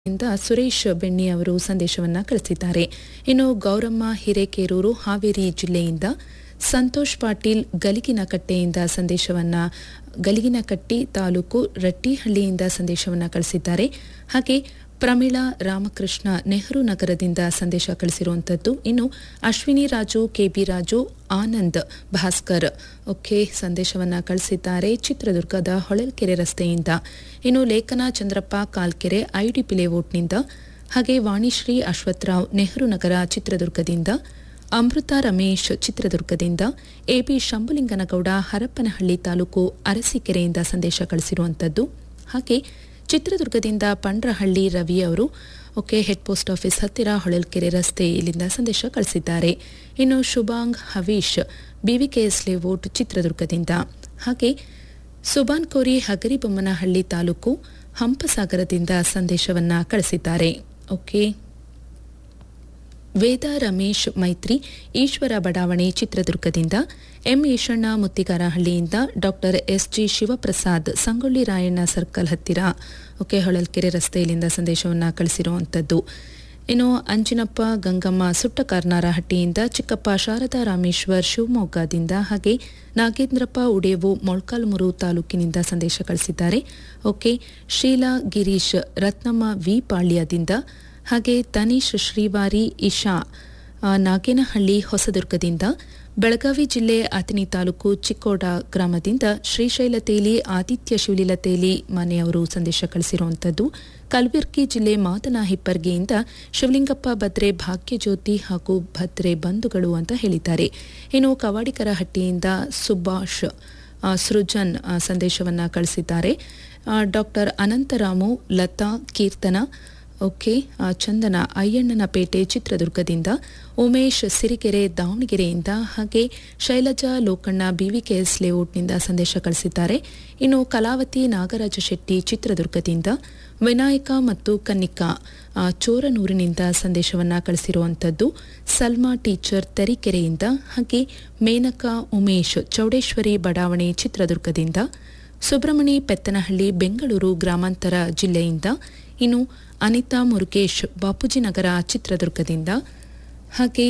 ಇಂದ ಸುರೇಶ್ ಬೆಣ್ಣಿ ಅವರು ಸಂದೇಶವನ್ನ ಕಳಿಸಿದ್ದಾರೆ ಇನ್ನು ಗೌರಮ್ಮ ಹಿರೇಕೇರೂರು ಹಾವೇರಿ ಜಿಲ್ಲೆಯಿಂದ ಸಂತೋಷ್ ಪಾಟೀಲ್ ಗಲಿಗಿನಕಟ್ಟೆಯಿಂದ ಸಂದೇಶವನ್ನ ಗಲಿಗಿನಕಟ್ಟಿ ತಾಲೂಕು ರಟ್ಟಿಹಳ್ಳಿಯಿಂದ ಸಂದೇಶವನ್ನ ಕಳಿಸಿದ್ದಾರೆ ಹಾಗೆ ಪ್ರಮೀಳಾ ರಾಮಕೃಷ್ಣ ನೆಹರು ನಗರದಿಂದ ಸಂದೇಶ ಕಳಿಸಿರುವಂಥದ್ದು ಇನ್ನು ಅಶ್ವಿನಿ ರಾಜು ಕೆಬಿ ರಾಜು ಆನಂದ್ ಭಾಸ್ಕರ್ ಓಕೆ ಸಂದೇಶವನ್ನ ಕಳಿಸಿದ್ದಾರೆ ಚಿತ್ರದುರ್ಗದ ಹೊಳಲ್ಕೆರೆ ರಸ್ತೆಯಿಂದ ಇನ್ನು ಲೇಖನ ಚಂದ್ರಪ್ಪ ಕಾಲ್ಕೆರೆ ಐಡಿಪಿ ಲೇಔಟ್ನಿಂದ ಹಾಗೆ ವಾಣಿಶ್ರೀ ಅಶ್ವತ್ಥರಾವ್ ನೆಹರು ನಗರ ಚಿತ್ರದುರ್ಗದಿಂದ ಅಮೃತ ರಮೇಶ್ ಚಿತ್ರದುರ್ಗದಿಂದ ಎಬಿ ಶಂಭುಲಿಂಗನಗೌಡ ಹರಪ್ಪನಹಳ್ಳಿ ತಾಲೂಕು ಅರಸೀಕೆರೆಯಿಂದ ಸಂದೇಶ ಕಳಿಸಿರುವಂಥದ್ದು ಹಾಗೆ ಚಿತ್ರದುರ್ಗದಿಂದ ಪಂಡ್ರಹಳ್ಳಿ ರವಿ ಅವರು ಓಕೆ ಹೆಡ್ ಪೋಸ್ಟ್ ಆಫೀಸ್ ಹತ್ತಿರ ಹೊಳಲ್ಕೆರೆ ರಸ್ತೆ ಇಲ್ಲಿಂದ ಸಂದೇಶ ಕಳಿಸಿದ್ದಾರೆ ಇನ್ನು ಶುಭಾಂಗ್ ಹವೀಶ್ ಬಿವಿಕೆಎಸ್ ಲೇಔಟ್ ಚಿತ್ರದುರ್ಗದಿಂದ ಹಾಗೆ ಸುಬಾನ್ ಕೋರಿ ಹಗರಿಬೊಮ್ಮನಹಳ್ಳಿ ತಾಲೂಕು ಹಂಪಸಾಗರದಿಂದ ಸಂದೇಶವನ್ನ ಕಳಿಸಿದ್ದಾರೆ ಓಕೆ ವೇದ ರಮೇಶ್ ಮೈತ್ರಿ ಈಶ್ವರ ಬಡಾವಣೆ ಚಿತ್ರದುರ್ಗದಿಂದ ಎಂ ಈಶಣ್ಣ ಮುತ್ತಿಗಾರಹಳ್ಳಿಯಿಂದ doctor SG Shivaprasad Sangolli Rayanna circle ಹತ್ತಿರ ಓಕೆ ಹೊಳಲ್ಕೆರೆ ರಸ್ತೆಯಲ್ಲಿಂದ ಸಂದೇಶವನ್ನು ಕಳಿಸಿರುವಂಥದ್ದು ಇನ್ನು ಅಂಜಿನಪ್ಪ ಗಂಗಮ್ಮ ಸುಟ್ಟಕಾರ್ನಾರಹಟ್ಟಿಯಿಂದ ಚಿಕ್ಕಪ್ಪ ಶಾರದಾ ರಾಮೇಶ್ವರ್ ಶಿವಮೊಗ್ಗದಿಂದ ಹಾಗೆ ನಾಗೇಂದ್ರಪ್ಪ ಉಡೇವು ಮೊಳ್ಕಾಲ್ಮುರು ತಾಲೂಕಿನಿಂದ ಸಂದೇಶ ಕಳಿಸಿದ್ದಾರೆ ಓಕೆ ಶೀಲಾ ಗಿರೀಶ್ ರತ್ನಮ್ಮ ವಿ ಪಾಳ್ಯದಿಂದ ಹಾಗೆ ತನೀಶ್ ಶ್ರೀವಾರಿ ಇಶಾ ನಾಗೇನಹಳ್ಳಿ ಹೊಸದುರ್ಗದಿಂದ ಬೆಳಗಾವಿ ಜಿಲ್ಲೆ ಅತನಿ ತಾಲೂಕು ಚಿಕ್ಕೋಡ ಗ್ರಾಮದಿಂದ ಶ್ರೀಶೈಲ ತೇಲಿ ಆದಿತ್ಯ ಶಿವಲೀಲ ತೇಲಿ ಮನೆಯವರು ಸಂದೇಶ ಕಳಿಸಿರುವಂಥದ್ದು ಕಲಬುರಗಿ ಜಿಲ್ಲೆ ಮಾದನ ಹಿಪ್ಪರ್ಗೆಯಿಂದ ಶಿವಲಿಂಗಪ್ಪ ಭದ್ರೆ ಭಾಗ್ಯಜ್ಯೋತಿ ಹಾಗೂ ಭದ್ರೆ ಬಂಧುಗಳು ಅಂತ ಹೇಳಿದ್ದಾರೆ ಇನ್ನು ಕವಾಡಿಕರಹಟ್ಟಿಯಿಂದ ಸುಭಾಷ್ ಸೃಜನ್ ಸಂದೇಶವನ್ನ ಕಳಿಸಿದ್ದಾರೆ ಡಾಕ್ಟರ್ ಅನಂತರಾಮು ಲತಾ ಕೀರ್ತನ ಓಕೆ ಚಂದನ ಅಯ್ಯಣ್ಣನಪೇಟೆ ಚಿತ್ರದುರ್ಗದಿಂದ ಉಮೇಶ್ ಸಿರಿಗೆರೆ ದಾವಣಗೆರೆಯಿಂದ ಹಾಗೆ ಶೈಲಜಾ ಲೋಕಣ್ಣ ಬಿವಿಕೆಎಸ್ ಲೇಔಟ್ನಿಂದ ಸಂದೇಶ ಕಳಿಸಿದ್ದಾರೆ ಇನ್ನು ಕಲಾವತಿ ನಾಗರಾಜ ಶೆಟ್ಟಿ ಚಿತ್ರದುರ್ಗದಿಂದ ವಿನಾಯಕ ಮತ್ತು ಕನ್ನಿಕಾ ಚೋರನೂರಿನಿಂದ ಸಂದೇಶವನ್ನ ಕಳಿಸಿರುವಂಥದ್ದು ಸಲ್ಮಾ ಟೀಚರ್ ತರೀಕೆರೆಯಿಂದ ಹಾಗೆ ಮೇನಕಾ ಉಮೇಶ್ ಚೌಡೇಶ್ವರಿ ಬಡಾವಣೆ ಚಿತ್ರದುರ್ಗದಿಂದ ಸುಬ್ರಮಣಿ ಪೆತ್ತನಹಳ್ಳಿ ಬೆಂಗಳೂರು ಗ್ರಾಮಾಂತರ ಜಿಲ್ಲೆಯಿಂದ ಇನ್ನು ಅನಿತಾ ಮುರುಗೇಶ್ ಬಾಪೂಜಿನಗರ ಚಿತ್ರದುರ್ಗದಿಂದ ಹಾಗೆ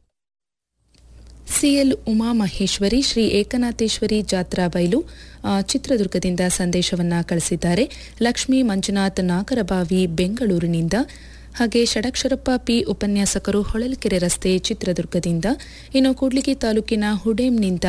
ಸಿಎಲ್ ಉಮಾ ಮಹೇಶ್ವರಿ ಶ್ರೀ ಏಕನಾಥೇಶ್ವರಿ ಜಾತ್ರಾ ಬೈಲು ಚಿತ್ರದುರ್ಗದಿಂದ ಸಂದೇಶವನ್ನ ಕಳಿಸಿದ್ದಾರೆ ಲಕ್ಷ್ಮೀ ಮಂಜುನಾಥ್ ನಾಗರಬಾವಿ ಬೆಂಗಳೂರಿನಿಂದ ಹಾಗೆ ಷಡಕ್ಷರಪ್ಪ ಪಿ ಉಪನ್ಯಾಸಕರು ಹೊಳಲ್ಕೆರೆ ರಸ್ತೆ ಚಿತ್ರದುರ್ಗದಿಂದ ಇನ್ನು ಕೂಡ್ಲಿಗಿ ತಾಲೂಕಿನ ಹುಡೇಮ್ನಿಂದ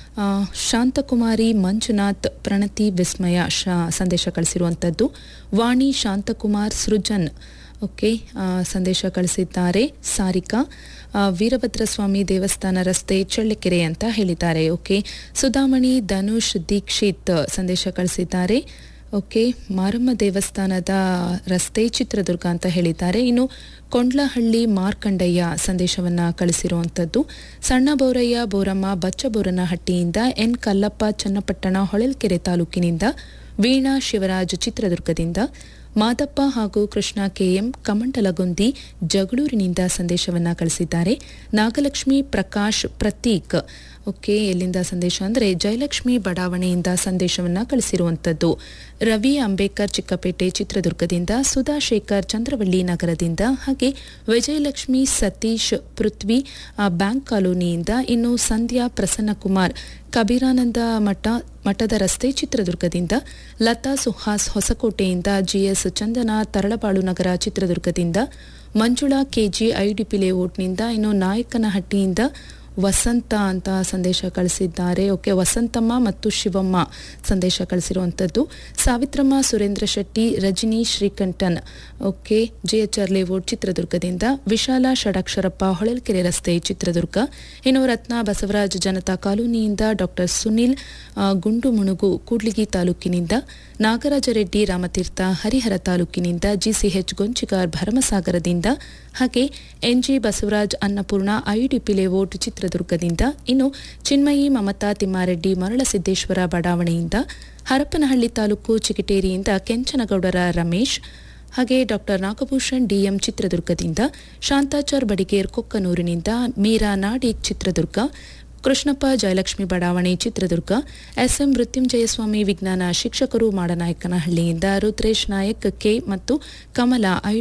ಶಾಂತಕುಮಾರಿ ಮಂಜುನಾಥ್ ಪ್ರಣತಿ ವಿಸ್ಮಯ ಸಂದೇಶ ಕಳಿಸಿರುವಂಥದ್ದು ವಾಣಿ ಶಾಂತಕುಮಾರ್ ಸೃಜನ್ ಓಕೆ ಸಂದೇಶ ಕಳಿಸಿದ್ದಾರೆ ಸಾರಿಕಾ ವೀರಭದ್ರಸ್ವಾಮಿ ದೇವಸ್ಥಾನ ರಸ್ತೆ ಚಳ್ಳಕೆರೆ ಅಂತ ಹೇಳಿದ್ದಾರೆ ಓಕೆ ಸುಧಾಮಣಿ ಧನುಷ್ ದೀಕ್ಷಿತ್ ಸಂದೇಶ ಕಳಿಸಿದ್ದಾರೆ ಓಕೆ ಮಾರಮ್ಮ ದೇವಸ್ಥಾನದ ರಸ್ತೆ ಚಿತ್ರದುರ್ಗ ಅಂತ ಹೇಳಿದ್ದಾರೆ ಇನ್ನು ಕೊಂಡ್ಲಹಳ್ಳಿ ಮಾರ್ಕಂಡಯ್ಯ ಸಂದೇಶವನ್ನ ಕಳಿಸಿರುವಂಥದ್ದು ಸಣ್ಣ ಬೋರಯ್ಯ ಬೋರಮ್ಮ ಬಚ್ಚಬೋರನಹಟ್ಟಿಯಿಂದ ಎನ್ ಕಲ್ಲಪ್ಪ ಚನ್ನಪಟ್ಟಣ ಹೊಳಲ್ಕೆರೆ ತಾಲೂಕಿನಿಂದ ವೀಣಾ ಶಿವರಾಜ್ ಚಿತ್ರದುರ್ಗದಿಂದ ಮಾದಪ್ಪ ಹಾಗೂ ಕೃಷ್ಣ ಕೆಎಂ ಕಮಂಡಲಗುಂದಿ ಜಗಳೂರಿನಿಂದ ಸಂದೇಶವನ್ನ ಕಳಿಸಿದ್ದಾರೆ ನಾಗಲಕ್ಷ್ಮಿ ಪ್ರಕಾಶ್ ಪ್ರತೀಕ್ ಓಕೆ ಎಲ್ಲಿಂದ ಸಂದೇಶ ಅಂದರೆ ಜಯಲಕ್ಷ್ಮಿ ಬಡಾವಣೆಯಿಂದ ಸಂದೇಶವನ್ನ ಕಳಿಸಿರುವಂಥದ್ದು ರವಿ ಅಂಬೇಕರ್ ಚಿಕ್ಕಪೇಟೆ ಚಿತ್ರದುರ್ಗದಿಂದ ಸುಧಾಶೇಖರ್ ಚಂದ್ರವಳ್ಳಿ ನಗರದಿಂದ ಹಾಗೆ ವಿಜಯಲಕ್ಷ್ಮಿ ಸತೀಶ್ ಪೃಥ್ವಿ ಬ್ಯಾಂಕ್ ಕಾಲೋನಿಯಿಂದ ಇನ್ನು ಸಂಧ್ಯಾ ಪ್ರಸನ್ನಕುಮಾರ್ ಕಬೀರಾನಂದ ಮಠ ಮಠದ ರಸ್ತೆ ಚಿತ್ರದುರ್ಗದಿಂದ ಲತಾ ಸುಹಾಸ್ ಹೊಸಕೋಟೆಯಿಂದ ಜಿಎಸ್ ಚಂದನ ತರಳಬಾಳು ನಗರ ಚಿತ್ರದುರ್ಗದಿಂದ ಮಂಜುಳಾ ಕೆಜಿ ಐಡಿಪಿ ಲೇಔಟ್ನಿಂದ ಇನ್ನು ನಾಯಕನಹಟ್ಟಿಯಿಂದ ವಸಂತ ಅಂತ ಸಂದೇಶ ಕಳಿಸಿದ್ದಾರೆ ಓಕೆ ವಸಂತಮ್ಮ ಮತ್ತು ಶಿವಮ್ಮ ಸಂದೇಶ ಕಳಿಸಿರುವಂಥದ್ದು Savithramma Surendra Shetty Rajani Srikantan okay GHR layout ಚಿತ್ರದುರ್ಗದಿಂದ ವಿಶಾಲ ಷಡಕ್ಷರಪ್ಪ ಹೊಳಲ್ಕೆರೆ ರಸ್ತೆ ಚಿತ್ರದುರ್ಗ ಇನ್ನು ರತ್ನ ಬಸವರಾಜ್ ಜನತಾ ಕಾಲೋನಿಯಿಂದ ಡಾಕ್ಟರ್ ಸುನಿಲ್ ಗುಂಡು ಮುಣುಗು ಕೂಡ್ಲಿಗಿ ತಾಲೂಕಿನಿಂದ ನಾಗರಾಜ ರೆಡ್ಡಿ ರಾಮತೀರ್ಥ ಹರಿಹರ ತಾಲೂಕಿನಿಂದ ಜಿಸಿಎಚ್ ಗೊಂಚಿಗಾರ್ ಭರಮಸಾಗರದಿಂದ ಹಾಗೆ NG Basavaraj Annapurna IDP layout ಚಿತ್ರದುರ್ಗದಿಂದ ಇನ್ನು ಚಿನ್ಮಯಿ ಮಮತಾ ತಿಮ್ಮಾರೆಡ್ಡಿ ಮರಳಸಿದ್ದೇಶ್ವರ ಬಡಾವಣೆಯಿಂದ ಹರಪನಹಳ್ಳಿ ತಾಲೂಕು ಚಿಕಿಟೇರಿಯಿಂದ ಕೆಂಚನಗೌಡರ ರಮೇಶ್ ಹಾಗೆ ಡಾಕ್ಟರ್ ನಾಗಭೂಷಣ್ ಡಿಎಂ ಚಿತ್ರದುರ್ಗದಿಂದ ಶಾಂತಾಚಾರ್ ಬಡಿಗೇರ್ ಕೊಕ್ಕನೂರಿನಿಂದ ಮೀರಾ ನಾಡಿಗ್ ಚಿತ್ರದುರ್ಗ ಕೃಷ್ಣಪ್ಪ ಜಯಲಕ್ಷ್ಮಿ ಬಡಾವಣೆ ಚಿತ್ರದುರ್ಗ ಎಸ್ಎಂ ಮೃತ್ಯುಂಜಯಸ್ವಾಮಿ ವಿಜ್ಞಾನ ಶಿಕ್ಷಕರು ಮಾಡನಾಯಕನಹಳ್ಳಿಯಿಂದ ರುದ್ರೇಶ್ ನಾಯಕ್ ಕೆ ಮತ್ತು ಕಮಲ